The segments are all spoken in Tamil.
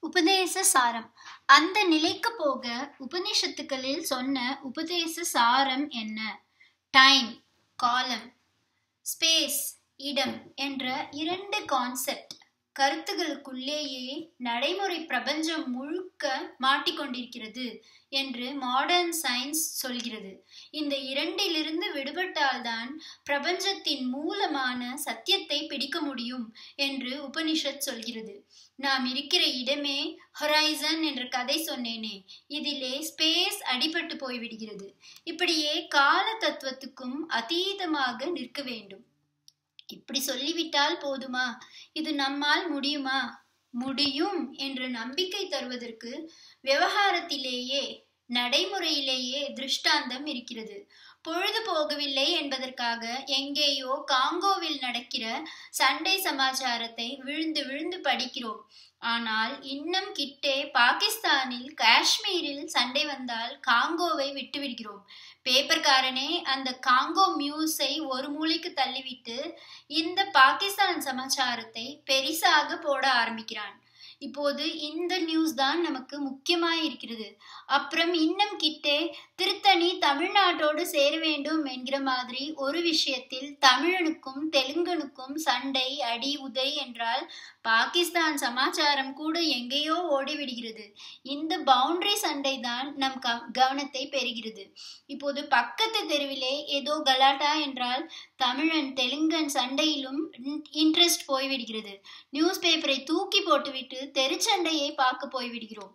உபதேச சாரம் அந்த நிலைக்கு போக உபனிஷத்துக்களில் சொன்ன உபதேச சாரம் என்ன டைம் காலம் ஸ்பேஸ் இடம் என்ற இரண்டு கான்செப்ட் கருத்துகளுக்குள்ளேயே நடைமுறை பிரபஞ்சம் முழுக்க மாட்டிக்கொண்டிருக்கிறது என்று மாடர்ன் சயின்ஸ் சொல்கிறது இந்த இரண்டிலிருந்து விடுபட்டால்தான் பிரபஞ்சத்தின் மூலமான சத்தியத்தை பிடிக்க முடியும் என்று உபனிஷத் சொல்கிறது நாம் இருக்கிற இடமே ஹொரைசன் என்ற கதை சொன்னேனே இதிலே ஸ்பேஸ் அடிபட்டு போய்விடுகிறது இப்படியே கால தத்துவத்துக்கும் அதீதமாக நிற்க வேண்டும் இப்படி சொல்லிவிட்டால் போதுமா இது நம்மால் முடியுமா முடியும் என்று நம்பிக்கை தருவதற்கு விவகாரத்திலேயே நடைமுறையிலேயே திருஷ்டாந்தம் இருக்கிறது பொழுது போகவில்லை என்பதற்காக எங்கேயோ காங்கோவில் நடக்கிற சண்டை சமாச்சாரத்தை விழுந்து விழுந்து படிக்கிறோம் ஆனால் இன்னும் கிட்டே பாகிஸ்தானில் காஷ்மீரில் சண்டை வந்தால் காங்கோவை விட்டுவிடுகிறோம் பேப்பர்காரனே அந்த காங்கோ மியூஸை ஒரு மூலைக்கு தள்ளிவிட்டு இந்த பாகிஸ்தான் சமாச்சாரத்தை பெரிசாக போட ஆரம்பிக்கிறான் இப்போது இந்த நியூஸ் தான் நமக்கு முக்கியமாய் இருக்கிறது அப்புறம் இன்னும் கிட்டே திருத்தணி தமிழ்நாட்டோடு சேர வேண்டும் என்கிற மாதிரி ஒரு விஷயத்தில் தமிழனுக்கும் தெலுங்கனுக்கும் சண்டை அடி உதை என்றால் பாகிஸ்தான் சமாச்சாரம் கூட எங்கேயோ ஓடிவிடுகிறது இந்த பவுண்டரி சண்டை தான் நம் கவனத்தை பெறுகிறது இப்போது பக்கத்து தெருவிலே ஏதோ கலாட்டா என்றால் தமிழன் தெலுங்கன் சண்டையிலும் இன்ட்ரெஸ்ட் போய்விடுகிறது நியூஸ் பேப்பரை தூக்கி போட்டுவிட்டு தெருச்சண்டையை பார்க்க போய்விடுகிறோம்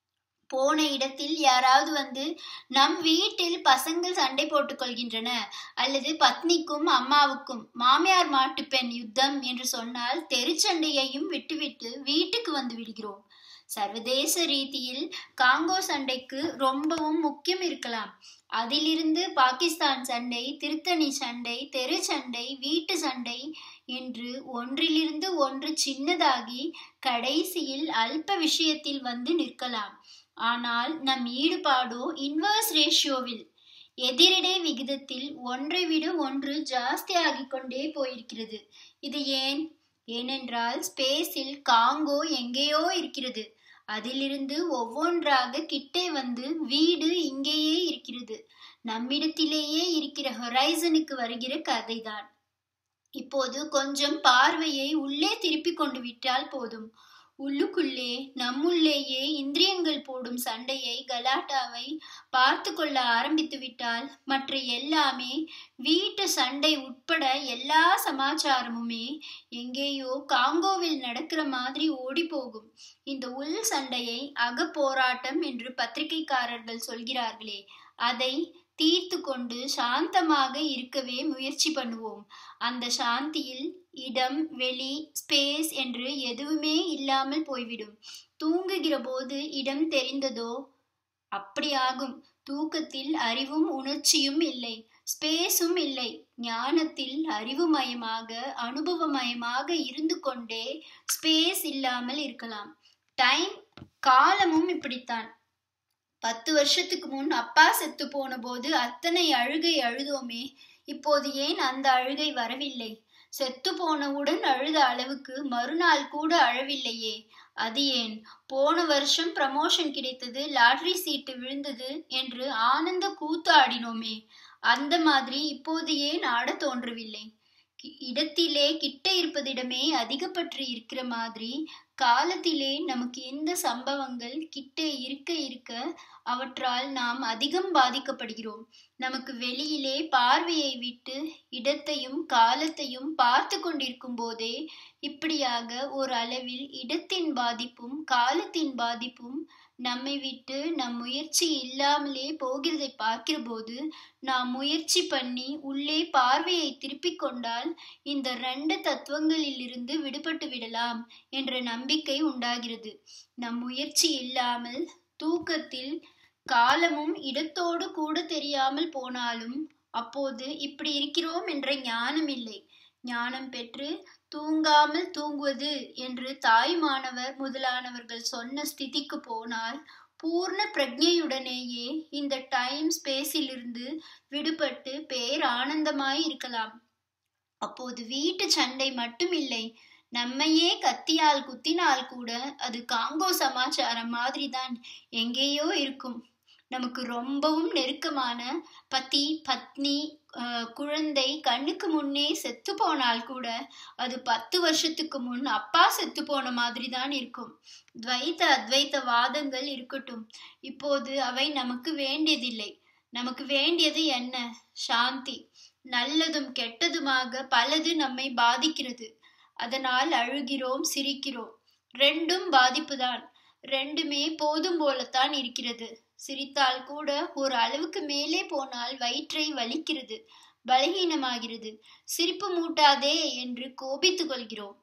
போன இடத்தில் யாராவது வந்து நம் வீட்டில் பசங்கள் சண்டை போட்டுக் கொள்கின்றன அல்லது பத்னிக்கும் அம்மாவுக்கும் மாமியார் மாட்டுப்பெண் யுத்தம் என்று சொன்னால் தெருச்சண்டையையும் விட்டுவிட்டு வீட்டுக்கு வந்து விடுகிறோம் சர்வதேச ரீதியில் காங்கோ சண்டைக்கு ரொம்பவும் முக்கியம் இருக்கலாம் அதிலிருந்து பாகிஸ்தான் சண்டை திருத்தணி சண்டை தெரு சண்டை வீட்டு சண்டை என்று ஒன்றிலிருந்து ஒன்று சின்னதாகி கடைசியில் அல்ப விஷயத்தில் வந்து நிற்கலாம் ஆனால் நம் ஈடுபாடோ இன்வர்ஸ் ரேஷியோவில் எதிரிடை விகிதத்தில் ஒன்றை விட ஒன்று ஜாஸ்தியாகிக் கொண்டே போயிருக்கிறது இது ஏன் ஏனென்றால் ஸ்பேஸில் காங்கோ எங்கேயோ இருக்கிறது அதிலிருந்து ஒவ்வொன்றாக கிட்டே வந்து வீடு இங்கேயே இருக்கிறது நம்மிடத்திலேயே இருக்கிற ஹொரைசனுக்கு வருகிற கதைதான் இப்போது கொஞ்சம் பார்வையை உள்ளே திருப்பி கொண்டு விட்டால் போதும் உள்ளுக்குள்ளே நம்முள்ளேயே இந்திரியங்கள் போடும் சண்டையை கலாட்டாவை பார்த்து கொள்ள ஆரம்பித்து விட்டால் மற்ற எல்லாமே வீட்டு சண்டை உட்பட எல்லா சமாச்சாரமுமே எங்கேயோ காங்கோவில் நடக்கிற மாதிரி ஓடி போகும் இந்த உள் சண்டையை அகப்போராட்டம் என்று பத்திரிகைக்காரர்கள் சொல்கிறார்களே அதை தீர்த்து கொண்டு சாந்தமாக இருக்கவே முயற்சி பண்ணுவோம் அந்த சாந்தியில் இடம் வெளி ஸ்பேஸ் என்று எதுவுமே இல்லாமல் போய்விடும் தூங்குகிற போது இடம் தெரிந்ததோ அப்படியாகும் தூக்கத்தில் அறிவும் உணர்ச்சியும் இல்லை ஸ்பேஸும் இல்லை ஞானத்தில் அறிவுமயமாக அனுபவமயமாக இருந்து கொண்டே ஸ்பேஸ் இல்லாமல் இருக்கலாம் டைம் காலமும் இப்படித்தான் பத்து வருஷத்துக்கு முன் அப்பா செத்து போன போது அத்தனை அழுகை அழுதோமே இப்போது ஏன் அந்த அழுகை வரவில்லை செத்து போனவுடன் அழுத அளவுக்கு மறுநாள் கூட அழவில்லையே அது ஏன் போன வருஷம் ப்ரமோஷன் கிடைத்தது லாட்ரி சீட்டு விழுந்தது என்று ஆனந்த கூத்து ஆடினோமே அந்த மாதிரி இப்போது ஏன் ஆடத் தோன்றவில்லை இடத்திலே கிட்ட இருப்பதிடமே அதிகப்பற்று இருக்கிற மாதிரி காலத்திலே நமக்கு எந்த சம்பவங்கள் கிட்டே இருக்க இருக்க அவற்றால் நாம் அதிகம் பாதிக்கப்படுகிறோம் நமக்கு வெளியிலே பார்வையை விட்டு இடத்தையும் காலத்தையும் பார்த்து கொண்டிருக்கும் போதே இப்படியாக ஒரு அளவில் இடத்தின் பாதிப்பும் காலத்தின் பாதிப்பும் நம்மை விட்டு நம் முயற்சி இல்லாமலே போகிறதை பார்க்கிற போது நாம் முயற்சி பண்ணி உள்ளே பார்வையை திருப்பிக் கொண்டால் இந்த ரெண்டு தத்துவங்களிலிருந்து விடுபட்டு விடலாம் என்ற நம்பிக்கை உண்டாகிறது நம் முயற்சி இல்லாமல் தூக்கத்தில் காலமும் இடத்தோடு கூட தெரியாமல் போனாலும் அப்போது இப்படி இருக்கிறோம் என்ற ஞானம் இல்லை ஞானம் பெற்று தூங்காமல் தூங்குவது என்று தாய்மானவர் முதலானவர்கள் சொன்ன ஸ்திதிக்கு போனால் பூர்ண பிரஜையுடனேயே இந்த டைம் ஸ்பேஸிலிருந்து விடுபட்டு பேர் ஆனந்தமாய் இருக்கலாம் அப்போது வீட்டு சண்டை மட்டும் இல்லை நம்மையே கத்தியால் குத்தினால் கூட அது காங்கோ சமாச்சாரம் மாதிரி தான் எங்கேயோ இருக்கும் நமக்கு ரொம்பவும் நெருக்கமான பதி பத்னி குழந்தை கண்ணுக்கு முன்னே செத்து போனால் கூட அது பத்து வருஷத்துக்கு முன் அப்பா செத்து போன மாதிரி தான் இருக்கும் துவைத்த அத்வைத்த வாதங்கள் இருக்கட்டும் இப்போது அவை நமக்கு வேண்டியதில்லை நமக்கு வேண்டியது என்ன சாந்தி நல்லதும் கெட்டதுமாக பலது நம்மை பாதிக்கிறது அதனால் அழுகிறோம் சிரிக்கிறோம் ரெண்டும் பாதிப்புதான் ரெண்டுமே போதும் போலத்தான் இருக்கிறது சிரித்தால் கூட ஒரு அளவுக்கு மேலே போனால் வயிற்றை வலிக்கிறது பலகீனமாகிறது சிரிப்பு மூட்டாதே என்று கோபித்துக் கொள்கிறோம்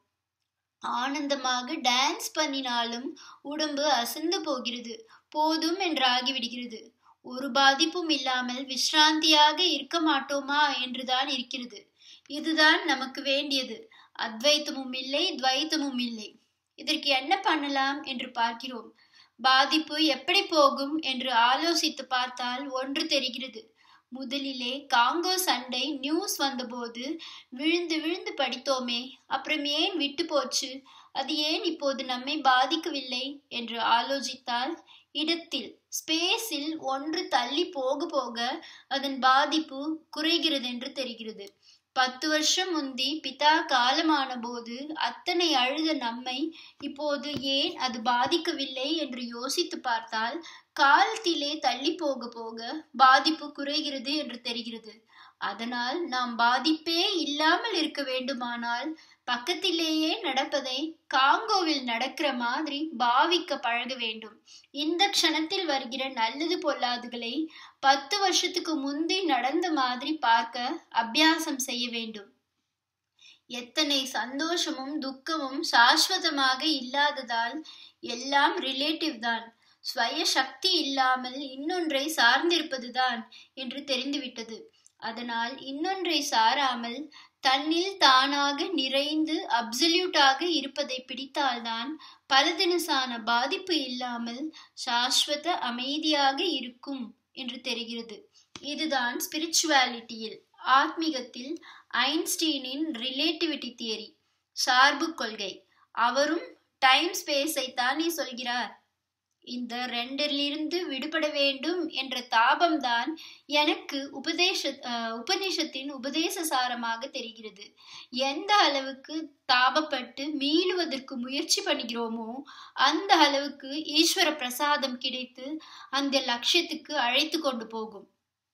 ஆனந்தமாக டான்ஸ் பண்ணினாலும் உடம்பு அசந்து போகிறது போதும் என்று ஆகிவிடுகிறது ஒரு பாதிப்பும் இல்லாமல் விஸ்ராந்தியாக இருக்க மாட்டோமா என்றுதான் இருக்கிறது இதுதான் நமக்கு வேண்டியது அத்வைத்தமும் இல்லை துவைத்தமும் இல்லை இதற்கு என்ன பண்ணலாம் என்று பார்க்கிறோம் பாதிப்பு எப்படி போகும் என்று ஆலோசித்து பார்த்தால் ஒன்று தெரிகிறது முதலிலே காங்கோ சண்டை நியூஸ் வந்தபோது விழுந்து விழுந்து படித்தோமே அப்புறம் ஏன் விட்டு போச்சு அது ஏன் இப்போது நம்மை பாதிக்கவில்லை என்று ஆலோசித்தால் இடத்தில் ஸ்பேஸில் ஒன்று தள்ளி போக போக அதன் பாதிப்பு குறைகிறது என்று தெரிகிறது பத்து வருஷம் முந்தி பிதா காலமான போது அத்தனை அழுத நம்மை இப்போது ஏன் அது பாதிக்கவில்லை என்று யோசித்து பார்த்தால் காலத்திலே தள்ளி போக போக பாதிப்பு குறைகிறது என்று தெரிகிறது அதனால் நாம் பாதிப்பே இல்லாமல் இருக்க வேண்டுமானால் பக்கத்திலேயே நடப்பதை காங்கோவில் நடக்கிற மாதிரி பாவிக்க பழக வேண்டும் இந்த க்ஷணத்தில் வருகிற நல்லது பொல்லாதுகளை பத்து வருஷத்துக்கு முந்தி நடந்த மாதிரி பார்க்க அபியாசம் செய்ய வேண்டும் எத்தனை சந்தோஷமும் துக்கமும் சாஸ்வதமாக இல்லாததால் எல்லாம் ரிலேட்டிவ் தான் ஸ்வய சக்தி இல்லாமல் இன்னொன்றை சார்ந்திருப்பதுதான் என்று தெரிந்துவிட்டது அதனால் இன்னொன்றை சாராமல் தன்னில் தானாக நிறைந்து அப்சல்யூட்டாக இருப்பதை பிடித்தால்தான் பலதினசான பாதிப்பு இல்லாமல் சாஸ்வத அமைதியாக இருக்கும் என்று தெரிகிறது இதுதான் ஸ்பிரிச்சுவாலிட்டியில் ஆத்மீகத்தில் ஐன்ஸ்டீனின் ரிலேட்டிவிட்டி தியரி சார்பு கொள்கை அவரும் டைம் ஸ்பேஸை தானே சொல்கிறார் இந்த ரெண்டிலிருந்து விடுபட வேண்டும் என்ற தாபம்தான் எனக்கு உபதேச உபநிஷத்தின் உபதேச சாரமாக தெரிகிறது எந்த அளவுக்கு தாபப்பட்டு மீளுவதற்கு முயற்சி பண்ணுகிறோமோ அந்த அளவுக்கு ஈஸ்வர பிரசாதம் கிடைத்து அந்த லட்சியத்துக்கு அழைத்து கொண்டு போகும்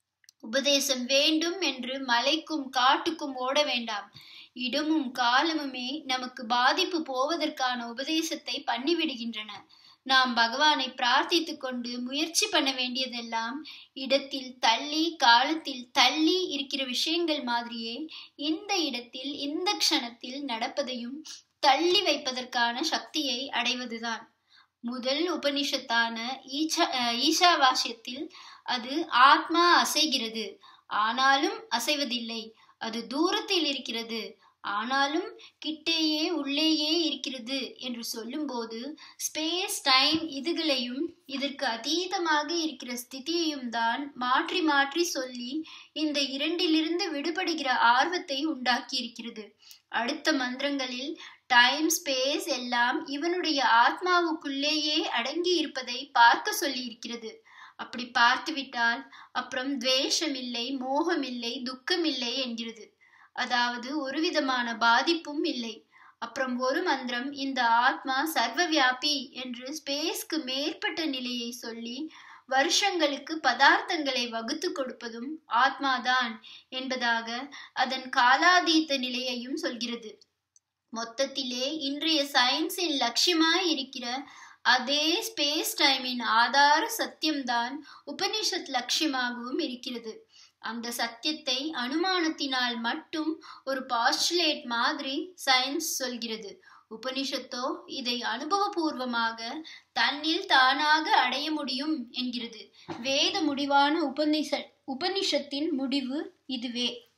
உபதேசம் வேண்டும் என்று மலைக்கும் காட்டுக்கும் ஓட வேண்டாம் இடமும் காலமுமே நமக்கு பாதிப்பு போவதற்கான உபதேசத்தை பண்ணிவிடுகின்றன நாம் பகவானை பிரார்த்தித்து கொண்டு முயற்சி பண்ண வேண்டியதெல்லாம் இடத்தில் தள்ளி காலத்தில் தள்ளி இருக்கிற விஷயங்கள் மாதிரியே இந்த இடத்தில் இந்த க்ஷணத்தில் நடப்பதையும் தள்ளி வைப்பதற்கான சக்தியை அடைவதுதான் முதல் உபனிஷத்தான ஈச்சா ஈஷாவாசியத்தில் அது ஆத்மா அசைகிறது ஆனாலும் அசைவதில்லை அது தூரத்தில் இருக்கிறது ஆனாலும் கிட்டேயே உள்ளேயே இருக்கிறது என்று சொல்லும்போது ஸ்பேஸ் டைம் இதுகளையும் இதற்கு அதீதமாக இருக்கிற ஸ்திதியையும் தான் மாற்றி மாற்றி சொல்லி இந்த இரண்டிலிருந்து விடுபடுகிற ஆர்வத்தை உண்டாக்கி இருக்கிறது அடுத்த மந்திரங்களில் டைம் ஸ்பேஸ் எல்லாம் இவனுடைய ஆத்மாவுக்குள்ளேயே அடங்கி இருப்பதை பார்க்க சொல்லி இருக்கிறது அப்படி பார்த்துவிட்டால் அப்புறம் துவேஷம் இல்லை மோகம் இல்லை துக்கம் இல்லை என்கிறது அதாவது ஒரு விதமான பாதிப்பும் இல்லை அப்புறம் ஒரு மந்திரம் இந்த ஆத்மா சர்வ வியாபி என்று ஸ்பேஸ்க்கு மேற்பட்ட நிலையை சொல்லி வருஷங்களுக்கு பதார்த்தங்களை வகுத்து கொடுப்பதும் ஆத்மாதான் என்பதாக அதன் காலாதீத்த நிலையையும் சொல்கிறது மொத்தத்திலே இன்றைய சயின்ஸின் லட்சியமாய் இருக்கிற அதே ஸ்பேஸ் டைமின் ஆதார சத்தியம்தான் உபனிஷத் லட்சியமாகவும் இருக்கிறது அந்த சத்தியத்தை அனுமானத்தினால் மட்டும் ஒரு பாஸ்டுலேட் மாதிரி சயின்ஸ் சொல்கிறது உபனிஷத்தோ இதை அனுபவபூர்வமாக தன்னில் தானாக அடைய முடியும் என்கிறது வேத முடிவான உபனிஷ உபனிஷத்தின் முடிவு இதுவே